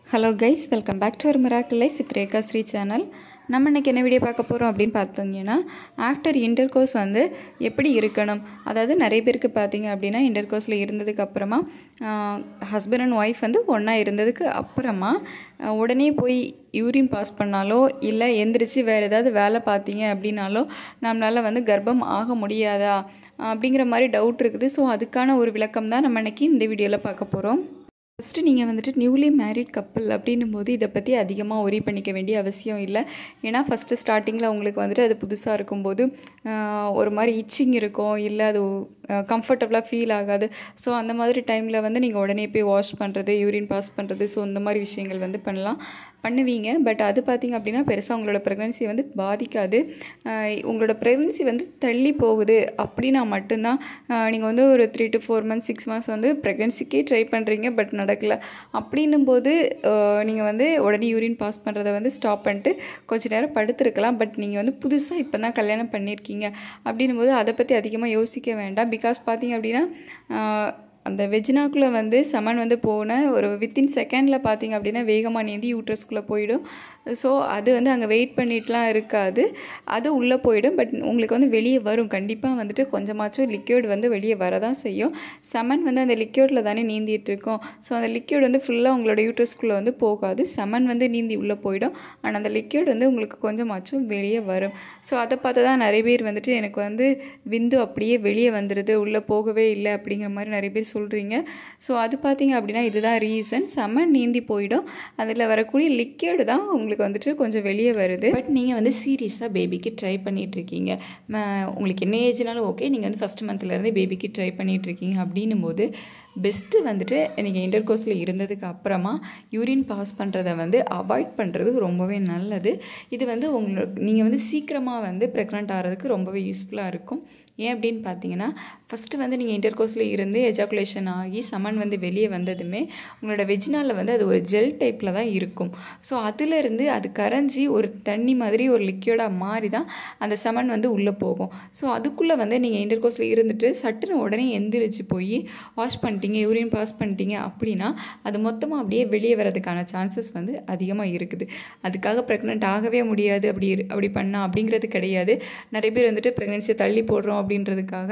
hello guys welcome back to ஒரு miracle life with Rekha Sri channel நம்ம இன்றைக்கி என்ன வீடியோ பார்க்க போகிறோம் அப்படின்னு பார்த்தீங்கன்னா ஆஃப்டர் இன்டர் கோர்ஸ் வந்து எப்படி இருக்கணும் அதாவது நிறைய பேருக்கு பார்த்தீங்க அப்படின்னா இன்டர் கோர்ஸில் இருந்ததுக்கு அப்புறமா ஹஸ்பண்ட் அண்ட் ஒய்ஃப் வந்து ஒன்றா இருந்ததுக்கு அப்புறமா ஆஹ், உடனே போய் யூரின் பாஸ் பண்ணாலோ இல்லை எந்திரிச்சு வேறு ஏதாவது வேலை பார்த்தீங்க அப்படின்னாலோ நம்மளால் வந்து கர்ப்பம் ஆக முடியாதா அப்படிங்கிற மாதிரி டவுட் இருக்குது ஸோ அதுக்கான ஒரு விளக்கம் தான் நம்ம இன்னைக்கு இந்த வீடியோவில் பார்க்க போகிறோம் ஃபஸ்ட்டு நீங்கள் வந்துட்டு நியூலி மேரிட் கப்பல் அப்படின்னும் போது இதை பற்றி அதிகமாக ஒரி பண்ணிக்க வேண்டிய அவசியம் இல்லை ஏன்னா ஃபஸ்ட்டு ஸ்டார்டிங்கில் உங்களுக்கு வந்துட்டு அது புதுசாக இருக்கும்போது ஆஹ், ஒரு மாதிரி இச்சிங் இருக்கும் இல்லை அது கம்ஃபர்டபுளாக ஃபீல் ஆகாது ஸோ அந்த மாதிரி டைமில் வந்து நீங்கள் உடனே போய் வாஷ் பண்ணுறது யூரின் பாஸ் பண்ணுறது ஸோ இந்த மாதிரி விஷயங்கள் வந்து பண்ணலாம் பண்ணுவீங்க பட் அது பார்த்தீங்க அப்படின்னா பெருசாக உங்களோட ப்ரெக்னன்சி வந்து பாதிக்காது ஆஹ், உங்களோட ப்ரெக்னன்சி வந்து தள்ளி போகுது அப்படின்னா மட்டும்தான் நீங்கள் வந்து ஒரு three to four months six months வந்து ப்ரெக்னன்சிக்கே ட்ரை பண்ணுறீங்க பட் நடக்கலை அப்படின்னும் போது நீங்கள் வந்து உடனே யூரின் பாஸ் பண்ணுறத வந்து ஸ்டாப் பண்ணிட்டு கொஞ்ச நேரம் படுத்துருக்கலாம் பட் நீங்கள் வந்து புதுசாக இப்போ தான் கல்யாணம் பண்ணியிருக்கீங்க அப்படின்னும் போது அதை பற்றி அதிகமாக யோசிக்க வேண்டாம் பிகாஸ் பார்த்தீங்க அப்படின்னா ஆஹ், அந்த வெஜினாக்குள்ளே வந்து சமன் வந்து போன ஒரு வித்தின் செகண்டில் பார்த்தீங்க அப்படின்னா வேகமாக நீந்தி யூட்ரஸ்குள்ளே போயிடும் ஸோ அது வந்து அங்கே வெயிட் பண்ணிட்டுலாம் இருக்காது அது உள்ளே போயிடும் பட் உங்களுக்கு வந்து வெளியே வரும் கண்டிப்பாக வந்துட்டு கொஞ்சமாச்சும் லிக்யூட் வந்து வெளியே வரதான் செய்யும் செமன் வந்து அந்த லிக்யூடில் தானே நீந்திட்டு இருக்கோம் ஸோ அந்த லிக்யூட் வந்து ஃபுல்லாக உங்களோட யூட்ரஸ்குள்ளே வந்து போகாது செமன் வந்து நீந்தி உள்ளே போயிடும் ஆனால் அந்த லிக்யூட் வந்து உங்களுக்கு கொஞ்சமாச்சும் வெளியே வரும் ஸோ அதை பார்த்து தான் நிறைய பேர் வந்துட்டு எனக்கு வந்து விந்து அப்படியே வெளியே வந்துடுது உள்ளே போகவே இல்லை அப்படிங்கிற மாதிரி நிறைய பேர் சொல்கிறீங்க ஸோ அது பார்த்தீங்க அப்படின்னா இதுதான் ரீசன் செமன் நீந்தி போயிடும் அதில் வரக்கூடிய லிக்யூடு தான் உங்களுக்கு வந்துட்டு கொஞ்சம் வெளியே வருது பட் நீங்கள் வந்து சீரியஸாக பேபிக்கு ட்ரை பண்ணிட்டு இருக்கீங்க ம- உங்களுக்கு என்ன ஏஜ்னாலும் ஓகே நீங்கள் வந்து ஃபஸ்ட் மந்த்லேருந்தே பேபிக்கு ட்ரை பண்ணிட்டு இருக்கீங்க அப்படின்னும் போது பெஸ்ட்டு வந்துட்டு நீங்கள் இன்டர் கோர்ஸில் இருந்ததுக்கு அப்புறமா யூரின் பாஸ் பண்ணுறத வந்து அவாய்ட் பண்ணுறது ரொம்பவே நல்லது இது வந்து உங்களுக்கு நீங்கள் வந்து சீக்கிரமாக வந்து ப்ரெக்னென்ட் ஆகிறதுக்கு ரொம்பவே யூஸ்ஃபுல்லாக இருக்கும் ஏன் அப்படின்னு பார்த்தீங்கன்னா ஃபஸ்ட்டு வந்து நீங்கள் இன்டர் கோர்ஸில் இருந்து எஜாகுலேஷன் ஆகி சமன் வந்து வெளியே வந்ததுமே உங்களோட வெஜினாலில் வந்து அது ஒரு ஜெல் டைப்பில் தான் இருக்கும் ஸோ அதிலிருந்து அது கரைஞ்சி ஒரு தண்ணி மாதிரி ஒரு லிக்யூடாக மாறி தான் அந்த சமன் வந்து உள்ளே போகும் ஸோ அதுக்குள்ளே வந்து நீங்கள் இன்டர் கோர்ஸில் இருந்துட்டு சட்டுன்னு உடனே எந்திரிச்சு போய் வாஷ் பண்ணிட்டீங்க யூரின் பாஸ் பண்ணிட்டீங்க அப்படின்னா அது மொத்தமாக அப்படியே வெளியே வரதுக்கான சான்சஸ் வந்து அதிகமாக இருக்குது அதுக்காக ப்ரெக்னென்ட் ஆகவே முடியாது அப்படி இரு- அப்படி பண்ணா அப்படிங்கிறது கிடையாது நிறைய பேர் வந்துட்டு ப்ரெக்னென்சியை தள்ளி போடுறோம் அப்படின்றதுக்காக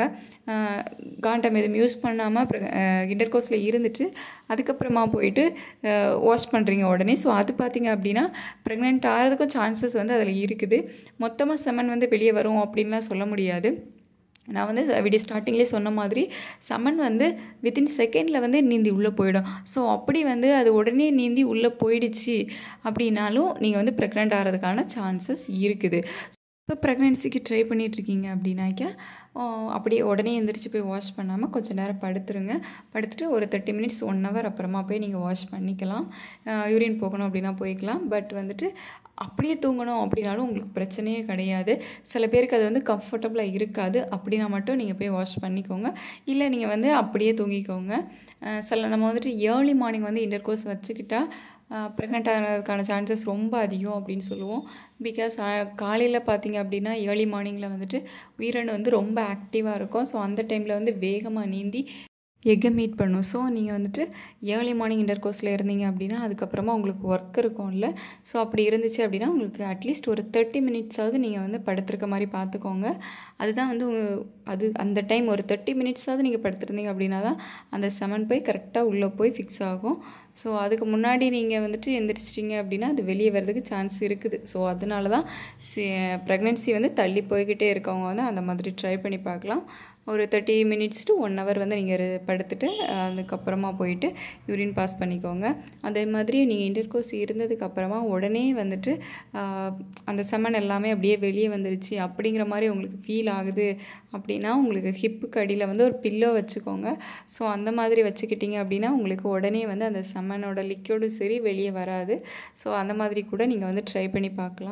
காண்டம் எதுவும் யூஸ் பண்ணாமல் இன்டர் கோர்ஸில் இருந்துட்டு அதுக்கப்புறமா போயிட்டு வாஷ் பண்ணுறீங்க உடனே ஸோ அது பார்த்தீங்க அப்படின்னா ப்ரெக்னென்ட் ஆகிறதுக்கும் சான்சஸ் வந்து அதில் இருக்குது மொத்தமாக செமன் வந்து வெளியே வரும் அப்படின்லாம் சொல்ல முடியாது நான் வந்து வீடியோ ஸ்டார்டிங்லேயே சொன்ன மாதிரி சமன் வந்து வித்தின் செகண்டில் வந்து நீந்தி உள்ளே போயிடும் ஸோ அப்படி வந்து அது உடனே நீந்தி உள்ளே போயிடுச்சு அப்படின்னாலும் நீங்கள் வந்து ப்ரெக்னென்ட் ஆகிறதுக்கான சான்சஸ் இருக்குது ஸோ ப்ரெக்னென்சிக்கு ட்ரை பண்ணிகிட்ருக்கீங்க அப்படின்னாக்கா ஆ, அப்படியே உடனே எந்திரிச்சு போய் வாஷ் பண்ணாமல் கொஞ்சம் நேரம் படுத்துருங்க படுத்துட்டு ஒரு தேர்ட்டி மினிட்ஸ் ஒன் ஹவர் அப்புறமா போய் நீங்கள் வாஷ் பண்ணிக்கலாம் யூரின் போகணும் அப்படின்னா போய்க்கலாம் பட் வந்துட்டு அப்படியே தூங்கணும் அப்படின்னாலும் உங்களுக்கு பிரச்சனையே கிடையாது சில பேருக்கு அது வந்து கம்ஃபர்டபுளாக இருக்காது அப்படின்னா மட்டும் நீங்கள் போய் வாஷ் பண்ணிக்கோங்க இல்லை நீங்கள் வந்து அப்படியே தூங்கிக்கோங்க ஆ, சில நம்ம வந்துட்டு ஏர்லி மார்னிங் வந்து இன்டர் கோர்ஸ் வச்சுக்கிட்டா ப்ரெக்னென்ட் ஆகிறதுக்கான சான்சஸ் ரொம்ப அதிகம் அப்படின்னு சொல்லுவோம் பிகாஸ் காலையில் பார்த்தீங்க அப்படின்னா ஏர்லி மார்னிங்கில் வந்துட்டு உயிரணு வந்து ரொம்ப ஆக்டிவாக இருக்கும் ஸோ அந்த டைமில் வந்து வேகமாக நீந்தி எக்கை மீட் பண்ணும் ஸோ நீங்கள் வந்துட்டு ஏர்லி மார்னிங் இன்டர் கோர்ஸில் இருந்தீங்க அப்படின்னா அதுக்கப்புறமா உங்களுக்கு ஒர்க் இருக்கும்ல ஸோ அப்படி இருந்துச்சு அப்படின்னா உங்களுக்கு அட்லீஸ்ட் ஒரு தேர்ட்டி மினிட்ஸாவது நீங்கள் வந்து படுத்திருக்க மாதிரி பார்த்துக்கோங்க அதுதான் வந்து உங்க- அது அந்த டைம் ஒரு தேர்ட்டி மினிட்ஸாவது நீங்கள் படுத்திருந்தீங்க அப்படின்னா தான் அந்த செமன் போய் கரெக்டாக உள்ளே போய் ஃபிக்ஸ் ஆகும் ஸோ அதுக்கு முன்னாடி நீங்கள் வந்துட்டு எந்திரிச்சிட்டிங்க அப்படின்னா அது வெளியே வர்றதுக்கு சான்ஸ் இருக்குது ஸோ அதனால தான் ப்ரெக்னென்சி வந்து தள்ளி போய்கிட்டே இருக்கவங்க வந்து அந்த மாதிரி ட்ரை பண்ணி பார்க்கலாம் ஒரு thirty minutes to one hour வந்து நீங்கள் படுத்துட்டு அஹ், அதுக்கப்புறமா போயிட்டு யூரின் பாஸ் பண்ணிக்கோங்க அதே மாதிரி நீங்கள் இன்டர்கோர்ஸ் இருந்ததுக்கப்புறமா உடனே வந்துட்டு அஹ், அந்த செமன் எல்லாமே அப்படியே வெளியே வந்துருச்சு அப்படிங்கிற மாதிரி உங்களுக்கு ஃபீல் ஆகுது அப்படின்னா உங்களுக்கு ஹிப்புக்கு அடியில் வந்து ஒரு பில்லோ வச்சுக்கோங்க ஸோ அந்த மாதிரி வச்சுக்கிட்டிங்க அப்படின்னா உங்களுக்கு உடனே வந்து அந்த செமனோட லிக்யூடும் சரி வெளியே வராது ஸோ அந்த மாதிரி கூட நீங்கள் வந்து ட்ரை பண்ணி பார்க்கலாம்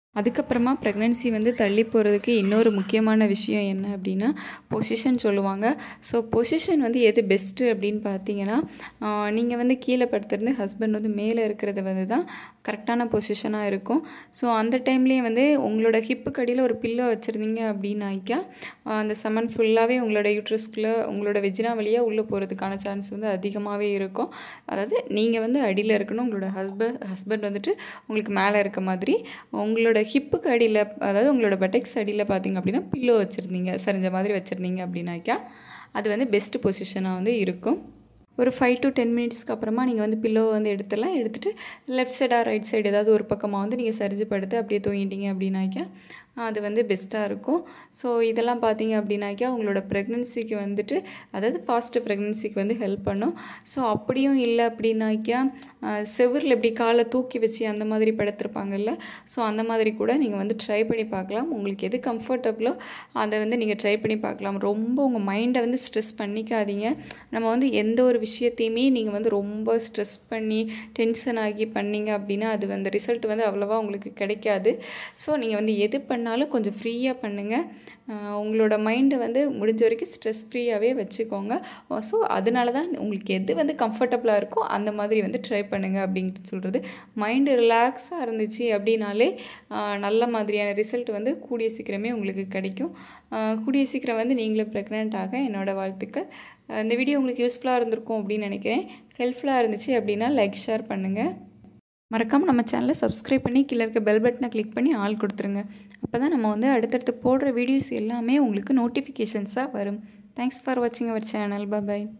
அதுக்கப்புறமா ப்ரெக்னென்சி வந்து தள்ளி போகிறதுக்கு இன்னொரு முக்கியமான விஷயம் என்ன அப்படின்னா பொசிஷன் சொல்லுவாங்க ஸோ பொசிஷன் வந்து எது பெஸ்ட்டு அப்படின்னு பார்த்தீங்கன்னா நீங்கள் வந்து கீழே படுத்துருந்து ஹஸ்பண்ட் வந்து மேலே இருக்கிறது வந்து தான் கரெக்டான பொசிஷனாக இருக்கும் ஸோ அந்த டைம்லேயே வந்து உங்களோட ஹிப்பு கடியில் ஒரு பில்லோ வச்சுருந்தீங்க அப்படின்னாக்கா அந்த செமன் ஃபுல்லாகவே உங்களோட யூட்ரஸ்குள்ளே உங்களோட வெஜினா வழியாக உள்ளே போகிறதுக்கான சான்ஸ் வந்து அதிகமாகவே இருக்கும் அதாவது நீங்கள் வந்து அடியில் இருக்கணும் உங்களோட ஹஸ்பண்ட் ஹஸ்பண்ட் வந்துட்டு உங்களுக்கு மேலே இருக்க மாதிரி உங்களோட ஹிப்புக்கு அடியில் அதாவது உங்களோட பட்டெக்ஸ் அடியில் பார்த்தீங்க அப்படின்னா பில்லோ வச்சுருந்தீங்க சரிஞ்ச மாதிரி வச்சுருந்தீங்க அப்படின்னாக்கா அது வந்து பெஸ்ட்டு பொசிஷனாக வந்து இருக்கும் ஒரு ஃபைவ் டு டென் மினிட்ஸ்க்கு அப்புறமா நீங்கள் வந்து பில்லோ வந்து எடுத்துடலாம் எடுத்துகிட்டு லெஃப்ட் சைடாக ரைட் சைடு ஏதாவது ஒரு பக்கமாக வந்து நீங்கள் சரிஞ்சு படுத்து அப்படியே தூங்கிட்டீங்க அப்படின்னாக்கா அது வந்து பெஸ்ட்டாக இருக்கும் ஸோ இதெல்லாம் பார்த்தீங்க அப்படின்னாக்கா உங்களோட ப்ரெக்னென்சிக்கு வந்துட்டு அதாவது ஃபாஸ்ட்டு ப்ரெக்னென்சிக்கு வந்து ஹெல்ப் பண்ணும் ஸோ அப்படியும் இல்லை அப்படின்னாக்கா செவரில் எப்படி காலை தூக்கி வச்சு அந்த மாதிரி படுத்திருப்பாங்கல்ல ஸோ அந்த மாதிரி கூட நீங்கள் வந்து ட்ரை பண்ணி பார்க்கலாம் உங்களுக்கு எது கம்ஃபர்டபுளோ அதை வந்து நீங்கள் ட்ரை பண்ணி பார்க்கலாம் ரொம்ப உங்கள் மைண்டை வந்து ஸ்ட்ரெஸ் பண்ணிக்காதீங்க நம்ம வந்து எந்த ஒரு விஷயத்தையுமே நீங்கள் வந்து ரொம்ப ஸ்ட்ரெஸ் பண்ணி டென்ஷன் ஆகி பண்ணீங்க அப்படின்னா அது வந்து ரிசல்ட் வந்து அவ்வளோவா உங்களுக்கு கிடைக்காது ஸோ நீங்கள் வந்து எது பண்ணாலும் கொஞ்சம் ஃப்ரீயாக பண்ணுங்கள் உங்களோட மைண்டை வந்து முடிஞ்ச வரைக்கும் ஸ்ட்ரெஸ் ஃப்ரீயாகவே வச்சுக்கோங்க ஸோ அதனால தான் உங்களுக்கு எது வந்து கம்ஃபர்டபுளாக இருக்கோ அந்த மாதிரி வந்து ட்ரை பண்ணுங்கள் அப்படின்ட்டு சொல்கிறது மைண்டு ரிலாக்ஸாக இருந்துச்சு அப்படின்னாலே நல்ல மாதிரியான ரிசல்ட் வந்து கூடிய சீக்கிரமே உங்களுக்கு கிடைக்கும் கூடிய சீக்கிரம் வந்து நீங்களும் ப்ரெக்னென்ட் ஆக என்னோடய வாழ்த்துக்கள் இந்த வீடியோ உங்களுக்கு யூஸ்ஃபுல்லாக இருந்திருக்கும் அப்படின்னு நினைக்கிறேன் ஹெல்ப்ஃபுல்லாக இருந்துச்சு அப்படின்னா லைக் ஷேர் பண்ணுங்கள் மறக்காமல் நம்ம சேனலை சப்ஸ்கிரைப் பண்ணி கீழே இருக்க பெல் பட்டனை கிளிக் பண்ணி ஆள் கொடுத்துருங்க அப்போ தான் நம்ம வந்து அடுத்தடுத்து போடுற வீடியோஸ் எல்லாமே உங்களுக்கு நோட்டிஃபிகேஷன்ஸாக வரும் தேங்க்ஸ் ஃபார் வாட்சிங் அவர் சேனல் பாய்